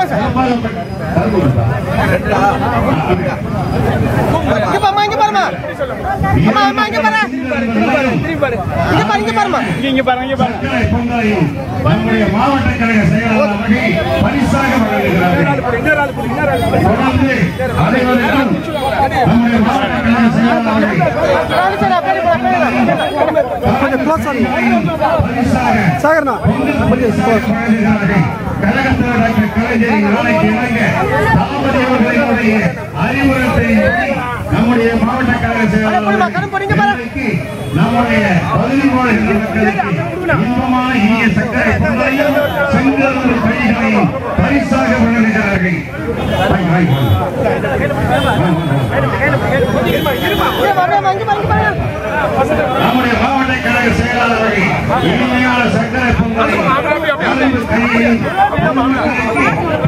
வாங்க சார் இங்க பாருமா இங்க பாருமா அம்மா அம்மா இங்க பாரு இங்க பாரு இங்க பாருமா இங்க பாருங்க இங்க பாருங்க சர்க்கரை பொங்கலை நம்முடைய மாவட்ட கழக செயலாளர் அவர்கள் பரிசாக வழங்குகிறார்கள் தொடர்ந்து அனைவருக்கும் நம்முடைய மாவட்ட கழக செயலாளர் அவர்கள் சரி அப்படி கொஞ்சம் க்ளோஸ் பரிசாக சாகர்ண்ணா கழகத்தோட கலைஞர் நாளைக்கு இணங்க தளபதி அவர்களினுடைய அறிவுறுத்தை நம்முடைய மாவட்ட கழக செயலாளர் கடன் போறீங்க பாரு இன்றைக்கு நம்முடைய பதினோரு மக்களுக்கு இன்பமான இனிய சக்கரை பொங்கலையும் செங்கல் கைகளையும் பரிசாக வழங்குகிறார்கள் வாங்கி, வாங்கி, வாங்கி. இங்க பாரு இங்க பாரு நம்முடைய மாவட்ட கழக செயலாளர்கள் இனிமையான சக்கரை பொங்கலை கலைவு கையையும் மக்களுக்கு